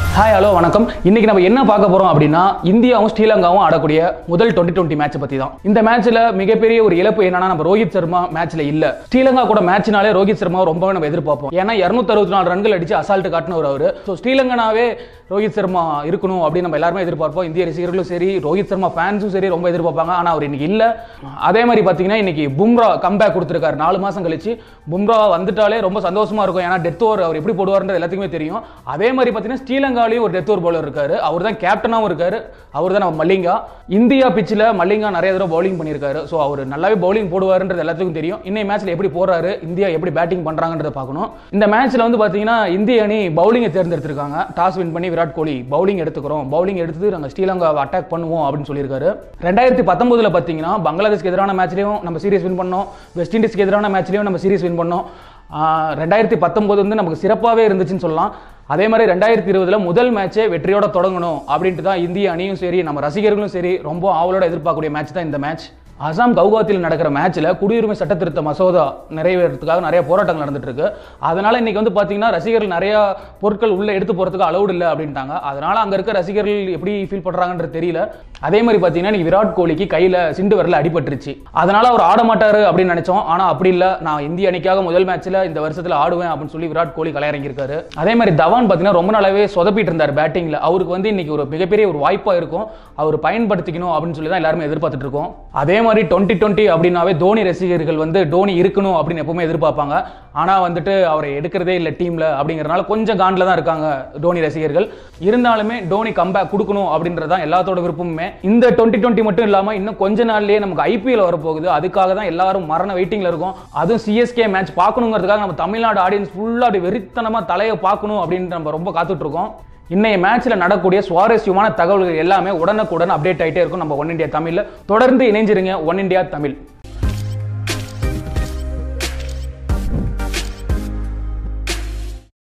hi hello வணக்கம் இன்னைக்கு நம்ம என்ன பார்க்க போறோம் அப்படின்னா இந்தியாவும் ஸ்ரீலங்காவும் ஆடக்கூடிய முதல் டுவெண்ட்டி டுவெண்ட்டி மேட்ச் பத்தி தான் இந்த மேட்ச்ல மிகப்பெரிய ஒரு இழப்பு என்னன்னா நம்ம ரோஹித் சர்மா மேட்ச்ல இல்ல ஸ்ரீலங்கா கூட மேட்ச்னாலே ரோஹித் சர்மா ரொம்பவே நம்ம எதிர்பார்ப்போம் ஏன்னா 264 நாலு ரன்கள் அடிச்சு அசால்ட் காட்டினவர் அவரு ஸோ ஸ்ரீலங்கனாவே ரோஹித் சர்மா இருக்கணும் அப்படின்னு நம்ம எல்லாருமே எதிர்பார்ப்போம் இந்திய ரசிகர்களும் சரி ரோஹித் சர்மா ஃபேன்ஸும் சரி ரொம்ப எதிர்பார்ப்பாங்க ஆனா அவர் இன்னைக்கு இல்ல அதே மாதிரி பாத்தீங்கன்னா இன்னைக்கு பும்ரா கம்பேக் கொடுத்திருக்காரு நாலு மாசம் கழிச்சு பும்ரா வந்துட்டாலே ரொம்ப சந்தோஷமா இருக்கும் ஏன்னா டெத் ஓவர் அவர் எப்படி போடுவார்ன்றது எல்லாத்துக்குமே தெரியும் அதே மாதிரி பாத்தீங்கன்னா ஸ்ரீலங்காலையும் ஒரு டெத் ஓவர் பவுலர் இருக்காரு அவர் தான் கேப்டனாகவும் இருக்காரு அவர் தான் நம்ம மல்லிங்கா இந்தியா பிச்சில் மல்லிங்கா நிறைய தடவை பவுலிங் பண்ணியிருக்காரு ஸோ அவர் நல்லாவே பவுலிங் போடுவாருன்றது எல்லாத்துக்கும் தெரியும் இன்னை மேட்ச்ல எப்படி போறாரு இந்தியா எப்படி பேட்டிங் பண்றாங்கன்றத பார்க்கணும் இந்த மேட்ச்ல வந்து பாத்தீங்கன்னா இந்திய அணி பவுலிங்கை தேர்ந்தெடுத்திருக்காங்க டாஸ் வின் பண்ணி விராட் கோலி பவுலிங் எடுத்துக்கிறோம் பவுலிங் எடுத்து நாங்கள் ஸ்ரீலங்காவை அட்டாக் பண்ணுவோம் அப்படின்னு சொல்லியிருக்காரு ரெண்டாயிரத்தி பத்தொன்பதுல பார்த்தீங்கன்னா பங்களாதேஷ்க்கு எதிரான மேட்ச்லையும் நம்ம சீரிஸ் வின் பண்ணோம் வெஸ்ட் இண்டீஸ்க்கு எதிரான மேட்ச்லையும் நம்ம சீரிஸ் வின் பண்ணோம் ஆஹ் ரெண்டாயிரத்தி பத்தொன்பது வந்து நமக்கு சிறப்பாகவே இருந்துச்சுன்னு சொல்லலாம் அதே மாதிரி ரெண்டாயிரத்தி இருபதுல முதல் மேட்சே வெற்றியோட தொடங்கணும் அப்படின்ட்டு தான் இந்திய அணியும் சரி நம்ம ரசிகர்களும் சரி ரொம்ப ஆவலோட எதிர்பார்க்கக்கூடிய மேட்ச் தான் இந்த மேட்ச் அசாம் கவுகாத்தில் நடக்கிற மேட்ச்ல குடியுரிமை சட்ட திருத்த மசோதா நிறைவேறதுக்காக நிறைய போராட்டங்கள் நடந்துட்டு இருக்கு அதனால இன்னைக்கு வந்து பாத்தீங்கன்னா ரசிகர்கள் நிறைய பொருட்கள் உள்ள எடுத்து போறதுக்கு அலௌட் இல்லை அப்படின்ட்டாங்க அதனால அங்க இருக்க ரசிகர்கள் எப்படி ஃபீல் பண்றாங்கன்றது தெரியல அதே மாதிரி பாத்தீங்கன்னா இன்னைக்கு விராட் கோலிக்கு கையில சிண்டு வரல அடிபட்டுருச்சு அதனால அவர் ஆட மாட்டாரு அப்படின்னு நினைச்சோம் ஆனா அப்படி இல்ல நான் இந்திய அணிக்காக முதல் மேட்ச்ல இந்த வருஷத்துல ஆடுவேன் அப்படின்னு சொல்லி விராட் கோலி கலையிறங்கியிருக்காரு அதே மாதிரி தவான் பாத்தீங்கன்னா ரொம்ப நாளாவே சொதப்பிட்டு இருந்தார் பேட்டிங்ல அவருக்கு வந்து இன்னைக்கு ஒரு மிகப்பெரிய ஒரு வாய்ப்பா இருக்கும் அவர் பயன்படுத்திக்கணும் அப்படின்னு சொல்லி தான் எல்லாருமே எதிர்பார்த்துட்டு இருக்கோம் அதே மாதிரி டுவெண்ட்டி டுவெண்ட்டி அப்படின்னாவே தோனி ரசிகர்கள் வந்து தோனி இருக்கணும் அப்படின்னு எப்பவுமே எதிர்பார்ப்பாங்க ஆனா வந்துட்டு அவரை எடுக்கிறதே இல்லை டீம்ல அப்படிங்கறதுனால கொஞ்சம் காண்டில் தான் இருக்காங்க தோனி ரசிகர்கள் இருந்தாலுமே தோனி கம்பேக் கொடுக்கணும் அப்படின்றது தான் எல்லாத்தோட விருப்பமுமே இந்த டுவெண்ட்டி டுவெண்ட்டி மட்டும் இல்லாம இன்னும் கொஞ்ச நாள்லயே நமக்கு ஐபிஎல் வரப்போகுது அதுக்காக தான் எல்லாரும் மரண வெயிட்டிங்ல இருக்கும் அதுவும் சிஎஸ்கே மேட்ச் பார்க்கணுங்கிறதுக்காக நம்ம தமிழ்நாடு ஆடியன்ஸ் ஃபுல்லா அப்படி வெறித்தனமா தலையை பார்க்கணும் அப்படின்னு நம்ம ரொம்ப காத்துட்டு இருக்கோம் இன்னைய மேட்ச்ல நடக்கூடிய சுவாரஸ்யமான தகவல்கள் எல்லாமே உடனுக்குடன் அப்டேட் ஆயிட்டே இருக்கும் நம்ம ஒன் இந்தியா தமிழ்ல தொடர்ந்து இணைஞ்சிருங்க ஒன் இந்தியா தமிழ்